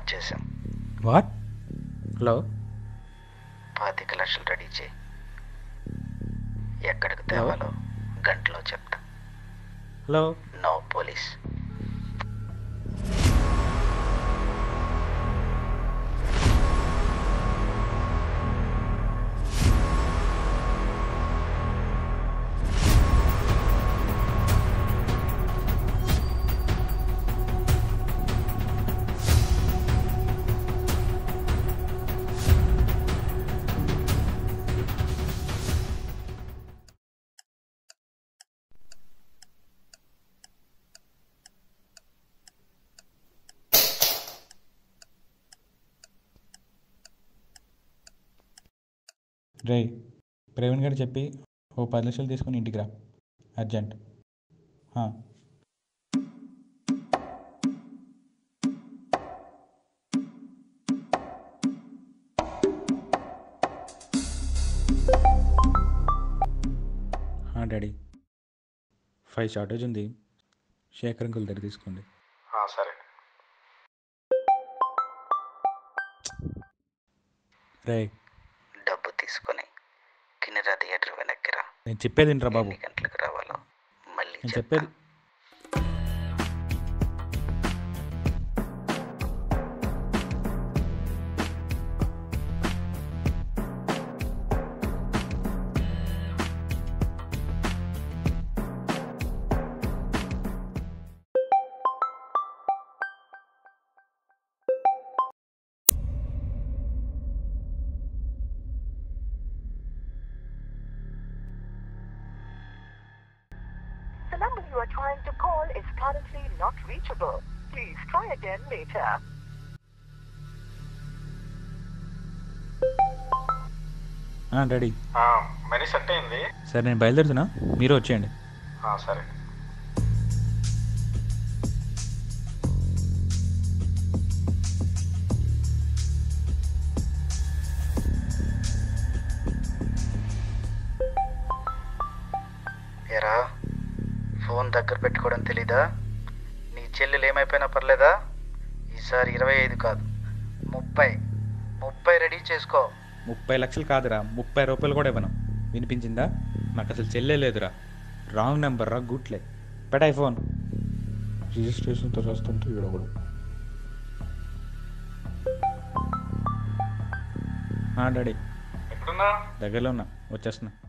చేసాం what hello పాతిక లక్షలు రెడీ చేయి ఎక్కడికి తేవాలో గంటలో చెప్తా హలో నో పోలీస్ రే ప్రవీణ్ గారు చెప్పి ఓ పది లక్షలు తీసుకుని ఇంటికి రా అర్జెంట్ హా. హా, డాడీ ఫైవ్ షార్టేజ్ ఉంది శేఖర్ అంకుల్ దగ్గర తీసుకోండి సరే రే డబ్బు తీసుకొని కిన్నెరా థియేటర్ వెనక్కిరా నేను చెప్పేది ఏంట్రా బాబు ఎన్ని గంటలకు రావాలో మళ్ళీ నేను చెప్తా. చెప్పేది The number you are trying to call is currently not reachable. Please try again later. ఆ, డాడీ మనీ సెట్ అయింది సరే నేను బయలుదేరుతున్నా మీరు వచ్చేయండి ఆ, సరే ఎరా ఫోన్ దగ్గర పెట్టుకోవడం తెలీదా నీ చెల్లెలు ఏమైపోయినా పర్లేదా ఈసారి ఇరవై ఐదు కాదు ముప్పై ముప్పై రెడీ చేసుకో ముప్పై లక్షలు కాదురా ముప్పై రూపాయలు కూడా ఇవ్వను వినిపించిందా నాకు అసలు చెల్లే లేదురా రాంగ్ నెంబర్ రా గుట్లే పెట్టాయి ఫోన్ రిజిస్ట్రేషన్తో రాస్తుంటే ఈడొకడు డాడీ ఎక్కడున్నా దగ్గరలో ఉన్నా వచ్చేస్తున్నా